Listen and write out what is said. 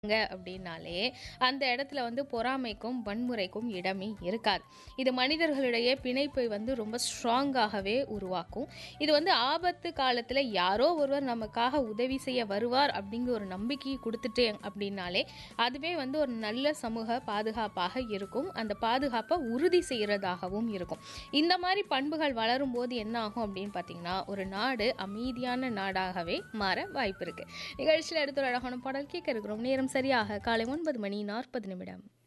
ங்க அப்படின்னாலே அந்த இடத்துல வந்து பொறாமைக்கும் வன்முறைக்கும் இடமே இருக்காது இது மனிதர்களிடையே பிணைப்பை வந்து ரொம்ப ஸ்ட்ராங்காகவே உருவாக்கும் இது வந்து ஆபத்து காலத்தில் யாரோ ஒருவர் நமக்காக உதவி செய்ய வருவார் அப்படிங்கிற ஒரு நம்பிக்கையை கொடுத்துட்டே அப்படின்னாலே அதுவே வந்து ஒரு நல்ல சமூக பாதுகாப்பாக இருக்கும் அந்த பாதுகாப்பை உறுதி செய்கிறதாகவும் இருக்கும் இந்த மாதிரி பண்புகள் வளரும் போது என்ன ஆகும் அப்படின்னு பார்த்தீங்கன்னா ஒரு நாடு அமைதியான நாடாகவே மாற வாய்ப்பு இருக்கு நிகழ்ச்சியில் அடுத்த ஒரு அழகான பாடல் கேட்க இருக்கிறோம் நேரம் சரியாக காலை ஒன்பது மணி நாற்பது நிமிடம்